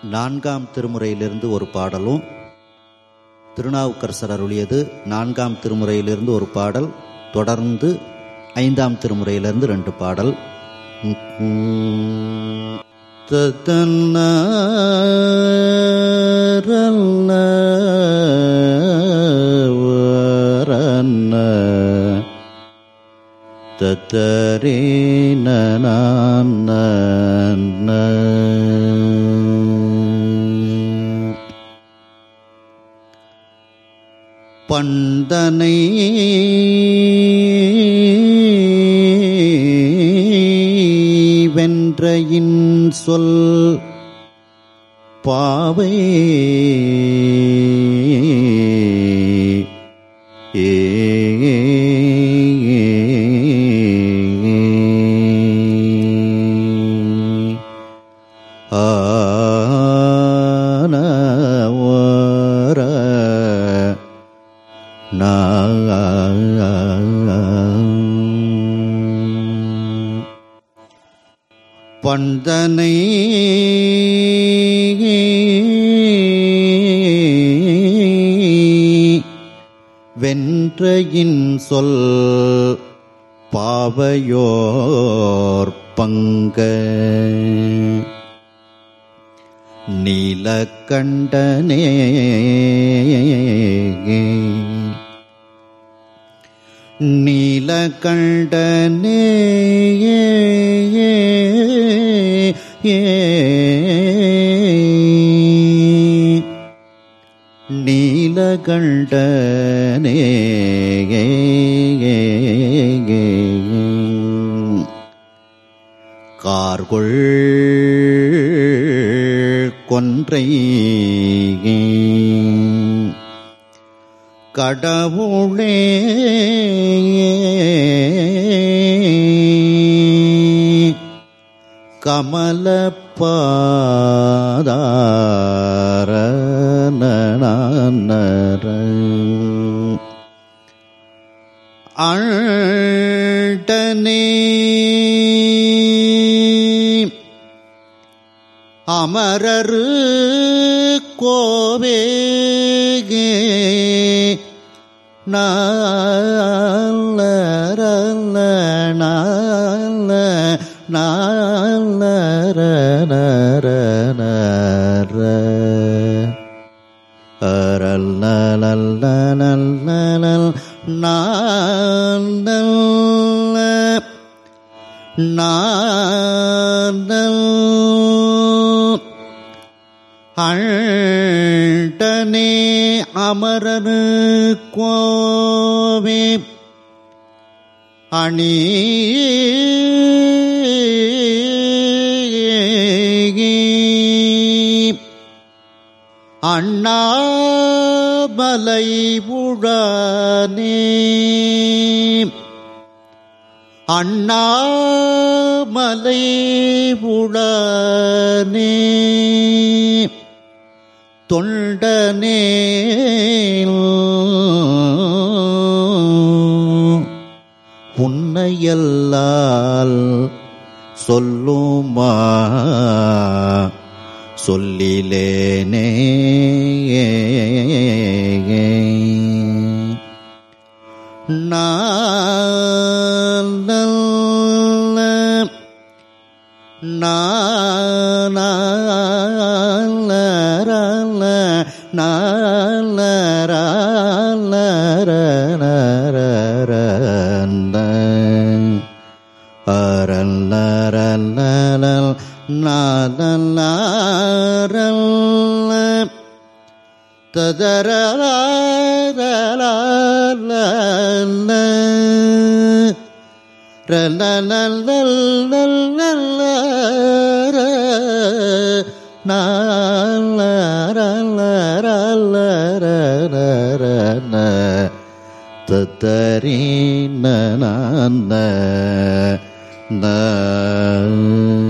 நான்காம் திருமுறையிலிருந்து ஒரு பாடலும் திருநாவுக்கரசர் அருளியது நான்காம் திருமுறையிலிருந்து ஒரு பாடல் தொடர்ந்து ஐந்தாம் திருமுறையிலிருந்து ரெண்டு பாடல் தத்தன்ன தத்தரே பண்டனை வென்ற இன் சொல் பாவை ஏ பந்தனை வென்ற இன் சொல் பாவையோர் பங்க நீலகண்டனே நீலகண்டனே நீலகண்டனே கார்கொள் கொன்றை கடவுளே கமலப்பாதார அண்டனே அமரரு கோவே நால நால நால அரல் நலல் நலல் நலல் நாந்தல் நாந்தல் அண்டனே அமரனு கோவே அணி அண்ணாமலை உடனே அண்ணாமலை உடனே தொண்டனே உன்னையல்லால் சொல்லுமா சொல்லிலேனே நான ததர தத்தரீ ந